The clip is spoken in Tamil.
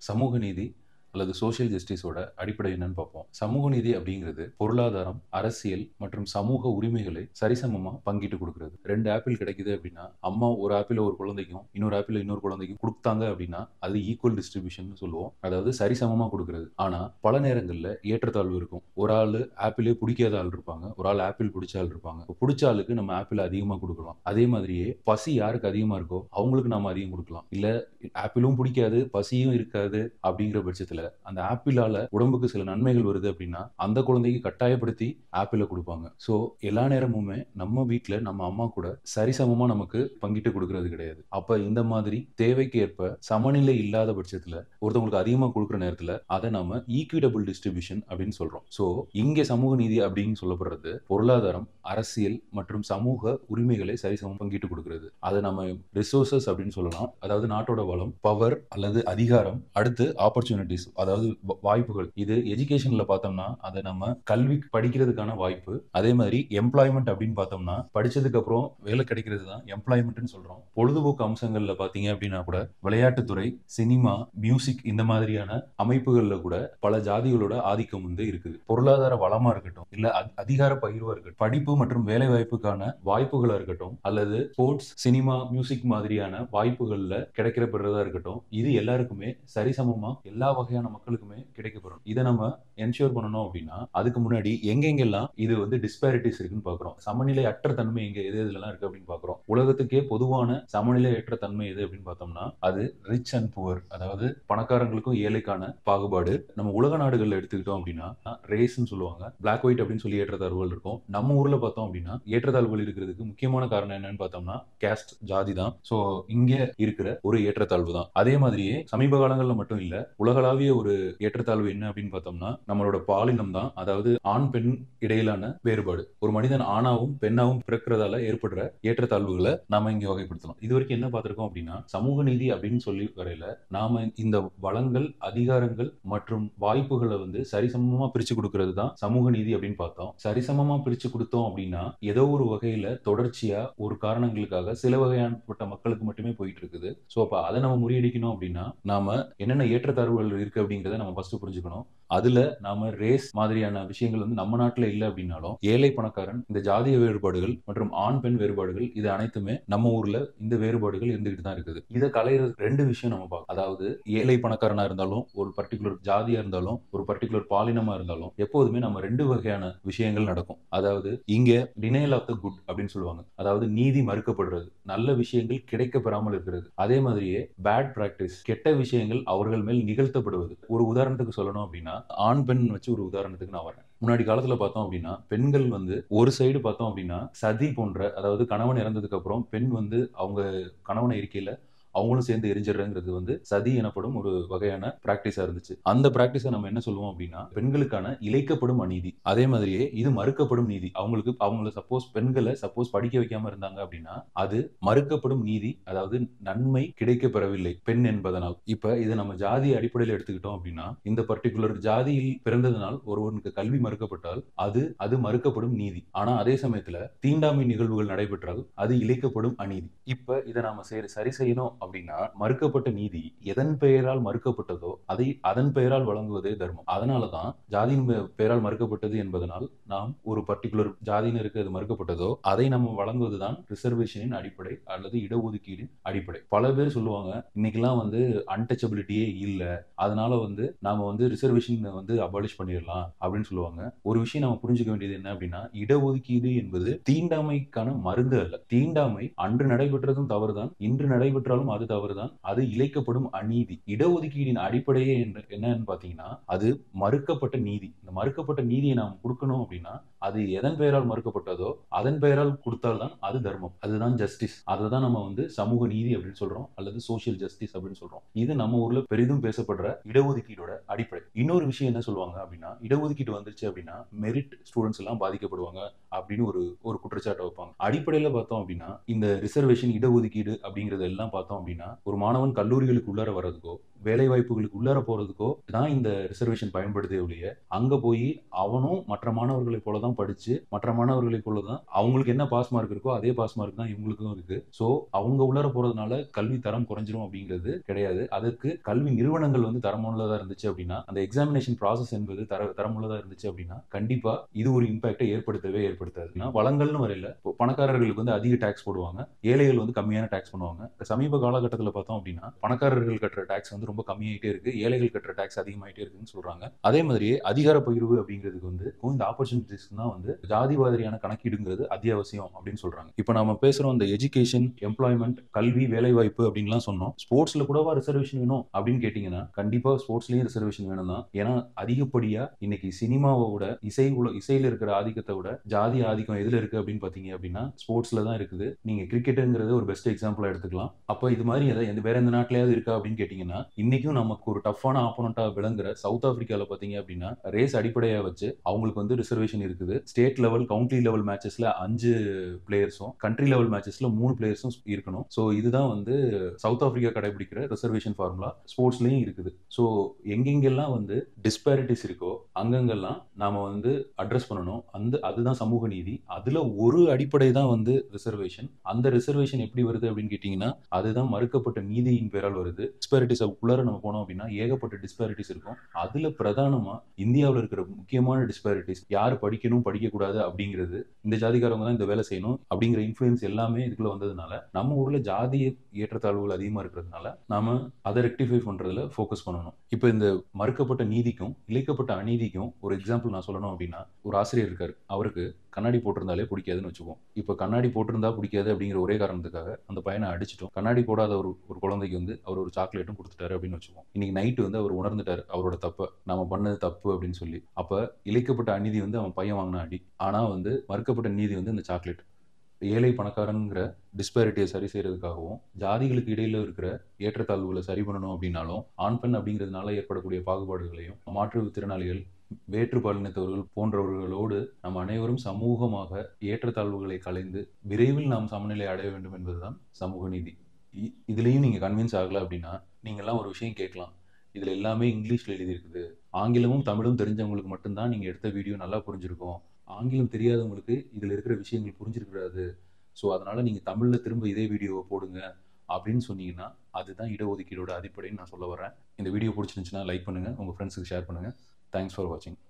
சமூக நீதி அல்லது சோஷியல் ஜஸ்டிஸோட அடிப்படை என்னன்னு பார்ப்போம் சமூக நீதி அப்படிங்கிறது பொருளாதாரம் அரசியல் மற்றும் சமூக உரிமைகளை சரிசமமா பங்கிட்டு கொடுக்கிறது ரெண்டு ஆப்பிள் கிடைக்குது அப்படின்னா அம்மா ஒரு ஆப்பிள் ஒரு குழந்தைக்கும் இன்னொரு ஆப்பிள் இன்னொரு குழந்தைக்கும் கொடுத்தாங்க அப்படின்னா அது ஈக்குவல் டிஸ்ட்ரிபியூஷன் சொல்லுவோம் அதாவது சரிசமமா கொடுக்கிறது ஆனா பல நேரங்கள்ல ஏற்றத்தாழ்வு இருக்கும் ஒரு ஆள் ஆப்பிளே பிடிக்காத ஆள் இருப்பாங்க ஒரு ஆள் ஆப்பிள் பிடிச்ச ஆள் இருப்பாங்க இப்ப பிடிச்ச ஆளுக்கு நம்ம ஆப்பிள் அதிகமா கொடுக்கலாம் அதே மாதிரியே பசி யாருக்கு அதிகமா இருக்கோ அவங்களுக்கு நாம அதிகம் கொடுக்கலாம் இல்ல ஆப்பிளும் பிடிக்காது பசியும் இருக்காது அப்படிங்கிற பட்சத்துல அந்த ஆப்பிளால உடம்புக்கு சில நன்மைகள் வருது அப்படின்னா அந்த குழந்தைக்கு கட்டாயப்படுத்தி ஆப்பிளை கொடுப்பாங்க ஸோ எல்லா நேரமுமே நம்ம வீட்டில் நம்ம அம்மா கூட சரிசமமா நமக்கு பங்கிட்டு கொடுக்கறது கிடையாது அப்ப இந்த மாதிரி தேவைக்கு ஏற்ப சமநிலை இல்லாத பட்சத்துல ஒருத்தவங்களுக்கு அதிகமாக கொடுக்குற நேரத்துல அதை நாம ஈக்விடபிள் டிஸ்ட்ரிபியூஷன் அப்படின்னு சொல்றோம் ஸோ இங்கே சமூக நீதி அப்படின்னு சொல்லப்படுறது பொருளாதாரம் அரசியல் மற்றும் சமூக உரிமைகளை சரிசமம் பங்கிட்டு கொடுக்கிறது அதை நம்ம ரிசோர்சஸ் அப்படின்னு சொல்லலாம் அதாவது நாட்டோட வளம் பவர் அல்லது அதிகாரம் அடுத்து ஆப்பர்ச்சுனிட்டிஸ் அதாவது வ- வாய்ப்புகள் இது எஜுகேஷன்ல பார்த்தோம்னா அதை நம்ம கல்வி படிக்கிறதுக்கான வாய்ப்பு அதே மாதிரி எம்ப்ளாய்மெண்ட் அப்படின்னு பார்த்தோம்னா படிச்சதுக்கு அப்புறம் வேலை கிடைக்கிறது தான் எம்ப்ளாய்மெண்ட்னு சொல்றோம் பொழுதுபோக்கு அம்சங்கள்ல பாத்தீங்க அப்படின்னா கூட விளையாட்டுத்துறை சினிமா மியூசிக் இந்த மாதிரியான அமைப்புகள்ல கூட பல ஜாதிகளோட ஆதிக்கம் வந்து இருக்குது பொருளாதார வளமா இருக்கட்டும் இல்ல அ- அதிகார பகிர்வா இருக்கட்டும் படிப்பு மற்றும் வேலை வாய்ப்புக்கான வாய்ப்புகளா இருக்கட்டும் அல்லது ஸ்போர்ட்ஸ் சினிமா மியூசிக் மாதிரியான வாய்ப்புகள்ல கிடைக்கிறப்படுறதா இருக்கட்டும் இது எல்லாருக்குமே சரிசமமா எல்லா வகையான மக்களுக்குமே கிடைக்கப்படும் இதை நம்ம என்ஷூர் பண்ணணும் அப்படின்னா அதுக்கு முன்னாடி எங்கெங்கெல்லாம் இது வந்து டிஸ்பாரிட்டிஸ் இருக்குன்னு பாக்குறோம் சமநிலை அற்ற தன்மை எங்க எது எதுலாம் இருக்கு அப்படின்னு பாக்குறோம் உலகத்துக்கே பொதுவான சமநிலை அற்ற தன்மை எது அப்படின்னு பார்த்தோம்னா அது ரிச் அண்ட் புவர் அதாவது பணக்காரங்களுக்கும் ஏழைக்கான பாகுபாடு நம்ம உலக நாடுகள்ல எடுத்துக்கிட்டோம் அப்படின்னா ரேஸ்ன்னு சொல்லுவாங்க பிளாக் ஒயிட் அப்படின்னு சொல்லி ஏற்றத்தாழ்வுகள் இருக்கும் நம்ம ஊர்ல பார்த்தோம் அப்படின்னா ஏற்றத்தாழ்வுகள் இருக்கிறதுக்கு முக்கியமான காரணம் என்னன்னு பார்த்தோம்னா கேஸ்ட் ஜாதி தான் ஸோ இங்க இருக்கிற ஒரு ஏற்றத்தாழ்வு தான் அதே மாதிரியே சமீப காலங்களில் மட்டும் இல்ல உலகளாவிய ஒரு ஏற்றத்தாழ்வு என்ன அப்படின்னு பார்த்தோம்னா நம்மளோட பாலினம் தான் அதாவது ஆண் பெண் இடையிலான வேறுபாடு ஒரு மனிதன் ஆணாவும் பெண்ணாவும் பிறக்கிறதால ஏற்படுற ஏற்றத்தாழ்வுகளை நாம இங்க வகைப்படுத்தலாம் இது வரைக்கும் என்ன பார்த்திருக்கோம் அப்படின்னா சமூக நீதி அப்படின்னு சொல்லி வரையில நாம இந்த வளங்கள் அதிகாரங்கள் மற்றும் வாய்ப்புகளை வந்து சரிசமமா பிரிச்சு கொடுக்கிறது தான் சமூக நீதி அப்படின்னு பார்த்தோம் சரிசமமா பிரிச்சு கொடுத்தோம் அப்படின்னா ஏதோ ஒரு வகையில தொடர்ச்சியா ஒரு காரணங்களுக்காக சில வகையானப்பட்ட மக்களுக்கு மட்டுமே போயிட்டு இருக்குது ஸோ அப்ப அதை நம்ம முறியடிக்கணும் அப்படின்னா நாம என்னென்ன ஏற்றத்தாழ்வுகள் இருக்கு அப்படிங்கிறத நம்ம ஃபர்ஸ்ட் புரிஞ்சுக்கணும் அதுல நாம ரேஸ் மாதிரியான விஷயங்கள் வந்து நம்ம நாட்டுல இல்லை அப்படின்னாலும் ஏழை பணக்காரன் இந்த ஜாதிய வேறுபாடுகள் மற்றும் ஆண் பெண் வேறுபாடுகள் இது அனைத்துமே நம்ம ஊர்ல இந்த வேறுபாடுகள் இருந்துகிட்டு தான் இருக்குது இதை கலையிறது ரெண்டு விஷயம் நம்ம பார்க்கணும் அதாவது ஏழை பணக்காரனா இருந்தாலும் ஒரு பர்டிகுலர் ஜாதியா இருந்தாலும் ஒரு பர்டிகுலர் பாலினமா இருந்தாலும் எப்போதுமே நம்ம ரெண்டு வகையான விஷயங்கள் நடக்கும் அதாவது இங்க டினைல் ஆஃப் த குட் அப்படின்னு சொல்லுவாங்க அதாவது நீதி மறுக்கப்படுறது நல்ல விஷயங்கள் கிடைக்க பெறாமல் இருக்கிறது அதே மாதிரியே பேட் பிராக்டிஸ் கெட்ட விஷயங்கள் அவர்கள் மேல் நிகழ்த்தப்படுவது ஒரு உதாரணத்துக்கு சொல்லணும் அப்படின்னா ஆண் பெண் வச்சு ஒரு உதாரணத்துக்கு நான் வரேன் முன்னாடி காலத்துல பார்த்தோம் அப்படின்னா பெண்கள் வந்து ஒரு சைடு பார்த்தோம் அப்படின்னா சதி போன்ற அதாவது கணவன் இறந்ததுக்கு அப்புறம் பெண் வந்து அவங்க கணவனை இருக்கையில அவங்களும் சேர்ந்து எரிஞ்சிடுறங்கிறது வந்து சதி எனப்படும் ஒரு வகையான பிராக்டிஸா இருந்துச்சு அந்த பிராக்டிஸை நம்ம என்ன சொல்லுவோம் அப்படின்னா பெண்களுக்கான இழைக்கப்படும் அநீதி அதே மாதிரியே இது மறுக்கப்படும் நீதி அவங்களுக்கு அவங்கள சப்போஸ் பெண்களை சப்போஸ் படிக்க வைக்காம இருந்தாங்க அப்படின்னா அது மறுக்கப்படும் நீதி அதாவது நன்மை கிடைக்க பெறவில்லை பெண் என்பதனால் இப்ப இதை நம்ம ஜாதி அடிப்படையில் எடுத்துக்கிட்டோம் அப்படின்னா இந்த பர்டிகுலர் ஜாதியில் பிறந்ததனால் ஒருவனுக்கு கல்வி மறுக்கப்பட்டால் அது அது மறுக்கப்படும் நீதி ஆனா அதே சமயத்துல தீண்டாமை நிகழ்வுகள் நடைபெற்றால் அது இழைக்கப்படும் அநீதி இப்ப இதை நாம சரி சரி செய்யணும் அப்படின்னா மறுக்கப்பட்ட நீதி எதன் பெயரால் மறுக்கப்பட்டதோ அதை அதன் பெயரால் வழங்குவதே தர்மம் அதனாலதான் ஜாதியின் பெ- பெயரால் மறுக்கப்பட்டது என்பதனால் நாம் ஒரு பர்டிகுலர் ஜாதியினருக்கு அது மறுக்கப்பட்டதோ அதை நம்ம வழங்குவதுதான் ரிசர்வேஷனின் அடிப்படை அல்லது இடஒதுக்கீடின் அடிப்படை பல பேர் சொல்லுவாங்க இன்னைக்கெல்லாம் வந்து அன்டச்சபிலிட்டியே இல்ல அதனால வந்து நாம வந்து ரிசர்வேஷன் வந்து அபாலிஷ் பண்ணிடலாம் அப்படின்னு சொல்லுவாங்க ஒரு விஷயம் நம்ம புரிஞ்சுக்க வேண்டியது என்ன அப்படின்னா இடஒதுக்கீடு என்பது தீண்டாமைக்கான மருந்து அல்ல தீண்டாமை அன்று நடைபெற்றதும் தவறுதான் இன்று நடைபெற்றாலும் அது தவறுதான் அது இழைக்கப்படும் அநீதி இடஒதுக்கீடின் அடிப்படையே என்ன- என்னன்னு பாத்தீங்கன்னா அது மறுக்கப்பட்ட நீதி இந்த மறுக்கப்பட்ட நீதியை நாம் கொடுக்கணும் அப்படின்னா அது எதன் பெயரால் மறுக்கப்பட்டதோ அதன் பெயரால் கொடுத்தால்தான் அது தர்மம் அதுதான் ஜஸ்டிஸ் அதை தான் நம்ம வந்து சமூக நீதி அப்படின்னு சொல்றோம் அல்லது சோஷியல் ஜஸ்டிஸ் அப்படின்னு சொல்றோம் இது நம்ம ஊர்ல பெரிதும் பேசப்படுற இடஒதுக்கீடோட அடிப்படை இன்னொரு விஷயம் என்ன சொல்லுவாங்க அப்படின்னா இடஒதுக்கீடு வந்துருச்சு அப்படின்னா மெரிட் ஸ்டூடெண்ட்ஸ் எல்லாம் பாதிக்கப்படுவாங்க அப்படின்னு ஒரு ஒரு குற்றச்சாட்டை வைப்பாங்க அடிப்படையில பார்த்தோம் அப்படின்னா இந்த ரிசர்வேஷன் இடஒதுக்கீடு அப்படிங்கறது எல்லாம் பார்த்தோம் அப்படின்னா ஒரு மாணவன் கல்லூரிகளுக்கு உள்ளார வர்றதுக்கோ வேலை வாய்ப்புகளுக்கு உள்ளார போறதுக்கோ தான் இந்த ரிசர்வேஷன் பயன்படுதே ஒழிய அங்க போய் அவனும் மற்ற மாணவர்களை போல தான் படிச்சு மற்ற மாணவர்களை போல தான் அவங்களுக்கு என்ன பாஸ் மார்க் இருக்கோ அதே பாஸ் மார்க் தான் இவங்களுக்கும் இருக்கு ஸோ அவங்க உள்ளார போறதுனால கல்வி தரம் குறைஞ்சிரும் அப்படிங்கிறது கிடையாது அதற்கு கல்வி நிறுவனங்கள் வந்து தரமுள்ளதா இருந்துச்சு அப்படின்னா அந்த எக்ஸாமினேஷன் ப்ராசஸ் என்பது தர தரமுள்ளதா இருந்துச்சு அப்படின்னா கண்டிப்பா இது ஒரு இம்பாக்டை ஏற்படுத்தவே ஏற்படுத்தாதுன்னா வளங்கள்னு வரையில இப்போ பணக்காரர்களுக்கு வந்து அதிக டாக்ஸ் போடுவாங்க ஏழைகள் வந்து கம்மியான டாக்ஸ் பண்ணுவாங்க இப்ப சமீப காலகட்டத்தில் பார்த்தோம் அப்படின்னா பணக்காரர்கள் கட்டுற டாக்ஸ் வந்து ரொம்ப கம்மியாயிட்டே இருக்கு ஏழைகள் கட்டுற டாக்ஸ் அதிகமாயிட்டே இருக்குன்னு சொல்றாங்க அதே மாதிரியே அதிகார பகிர்வு அப்படிங்கிறதுக்கு வந்து இந்த ஆப்பர்ச்சுனிட்டிஸ் தான் வந்து ஜாதி வாரியான கணக்கீடுங்கிறது அத்தியாவசியம் அப்படின்னு சொல்றாங்க இப்போ நம்ம பேசுறோம் இந்த எஜுகேஷன் எம்ப்ளாய்மெண்ட் கல்வி வேலைவாய்ப்பு அப்படின்லாம் சொன்னோம் ஸ்போர்ட்ஸ்ல கூடவா ரிசர்வேஷன் வேணும் அப்படின்னு கேட்டீங்கன்னா கண்டிப்பா ஸ்போர்ட்ஸ்லயும் ரிசர்வேஷன் வேணும் தான் ஏன்னா அதிகப்படியா இன்னைக்கு சினிமாவோட இசை உல இசையில இருக்கிற ஆதிக்கத்தை விட ஜாதி ஆதிக்கம் எதுல இருக்கு அப்படின்னு பாத்தீங்க அப்படின்னா ஸ்போர்ட்ஸ்ல தான் இருக்குது நீங்க கிரிக்கெட்டுங்கிறது ஒரு பெஸ்ட் எக்ஸாம்பிளா எடுத்துக்கலாம் அப்போ இது மாதிரி ஏதாவது எந்த வேற எந்த நாட்டிலேயாவது இருக்கா அப்படின்னு கேட்டீங்கன்னா இன்னைக்கும் நமக்கு ஒரு டஃப்பான ஆப்போனண்டா விளங்குற சவுத் ஆப்பிரிக்கால பாத்தீங்க அப்படின்னா ரேஸ் அடிப்படையா வச்சு அவங்களுக்கு வந்து ரிசர்வேஷன் இருக்குது ஸ்டேட் லெவல் கவுண்ட்ரி லெவல் மேட்சஸ்ல அஞ்சு பிளேயர்ஸும் கண்ட்ரி லெவல் மேட்சஸ்ல மூணு பிளேயர்ஸும் இருக்கணும் ஸோ இதுதான் வந்து சவுத் ஆப்பிரிக்கா கடைபிடிக்கிற ரிசர்வேஷன் ஃபார்முலா ஸ்போர்ட்ஸ்லயும் இருக்குது ஸோ எங்கெங்கெல்லாம் வந்து டிஸ்பாரிட்டிஸ் இருக்கோ அங்கங்கெல்லாம் நாம வந்து அட்ரஸ் பண்ணணும் அந்த அதுதான் சமூக நீதி அதுல ஒரு அடிப்படை தான் வந்து ரிசர்வேஷன் அந்த ரிசர்வேஷன் எப்படி வருது அப்படின்னு கேட்டீங்கன்னா அதுதான் மறுக்கப்பட்ட நீதியின் பேரால் வருது டிஸ்பாரிட்டிஸ் உள்ளார நம்ம போனோம் அப்படின்னா ஏகப்பட்ட டிஸ்பாரிட்டிஸ் இருக்கும் அதுல பிரதானமா இந்தியாவில் இருக்கிற முக்கியமான டிஸ்பாரிட்டிஸ் யார் படிக்கணும் படிக்கக்கூடாது அப்படிங்கிறது இந்த ஜாதிக்காரவங்க தான் இந்த வேலை செய்யணும் அப்படிங்கிற இன்ஃபுளுன்ஸ் எல்லாமே இதுக்குள்ள வந்ததுனால நம்ம ஊர்ல ஜாதி ஏற்றத்தாழ்வுகள் அதிகமா இருக்கிறதுனால நாம அதை ரெக்டிஃபை பண்றதுல ஃபோக்கஸ் பண்ணணும் இப்போ இந்த மறுக்கப்பட்ட நீதிக்கும் இழைக்கப்பட்ட அநீதிக்கும் ஒரு எக்ஸாம்பிள் நான் சொல்லணும் அப்படின்னா ஒரு ஆசிரியர் இருக்காரு அவருக்கு கண்ணாடி போட்டிருந்தாலே பிடிக்காதுன்னு வச்சுக்கோம் இப்போ கண்ணாடி போட்டிருந்தா பிடிக்காது அப்படிங்கிற ஒரே காரணத்துக்காக அந்த பையனை அடிச்சிட்டோம் கண்ணாடி போடாத ஒரு ஒரு குழந்தைக்கு வந்து அவர் ஒரு சாக்லேட்டும் கொடுத்துட்டாரு அப்படின்னு வச்சுக்கோம் இன்னைக்கு நைட்டு வந்து அவர் உணர்ந்துட்டாரு அவரோட தப்பை நம்ம பண்ணது தப்பு அப்படின்னு சொல்லி அப்ப இழைக்கப்பட்ட அநீதி வந்து அவன் பையன் வாங்கின அடி ஆனா வந்து மறுக்கப்பட்ட நீதி வந்து இந்த சாக்லேட் ஏழை பணக்காரங்கிற டிஸ்பாரிட்டியை சரி செய்யறதுக்காகவும் ஜாதிகளுக்கு இடையில இருக்கிற ஏற்றத்தாழ்வுகளை சரி பண்ணணும் அப்படின்னாலும் ஆண் பெண் அப்படிங்கிறதுனால ஏற்படக்கூடிய பாகுபாடுகளையும் மாற்றுத்திறனாளிகள் வேற்று பாலினத்தவர்கள் போன்றவர்களோடு நாம் அனைவரும் சமூகமாக ஏற்றத்தாழ்வுகளை கலைந்து விரைவில் நாம் சமநிலை அடைய வேண்டும் என்பதுதான் சமூக நீதி இதுலேயும் நீங்கள் கன்வின்ஸ் ஆகலை அப்படின்னா நீங்கள்லாம் ஒரு விஷயம் கேட்கலாம் இதில் எல்லாமே இங்கிலீஷில் எழுதியிருக்குது ஆங்கிலமும் தமிழும் தெரிஞ்சவங்களுக்கு மட்டும்தான் நீங்கள் எடுத்த வீடியோ நல்லா புரிஞ்சிருக்கும் ஆங்கிலம் தெரியாதவங்களுக்கு இதில் இருக்கிற விஷயங்கள் புரிஞ்சிருக்கிறாது ஸோ அதனால் நீங்கள் தமிழில் திரும்ப இதே வீடியோவை போடுங்க அப்படின்னு சொன்னீங்கன்னா அதுதான் இடஒதுக்கீடோட அடிப்படைன்னு நான் சொல்ல வரேன் இந்த வீடியோ பிடிச்சிருந்துச்சுன்னா லைக் பண்ணுங்கள் உங்கள் ஃப்ரெண்ட்ஸுக்கு ஷேர் பண்ணுங்கள் தேங்க்ஸ் ஃபார் வாட்சிங்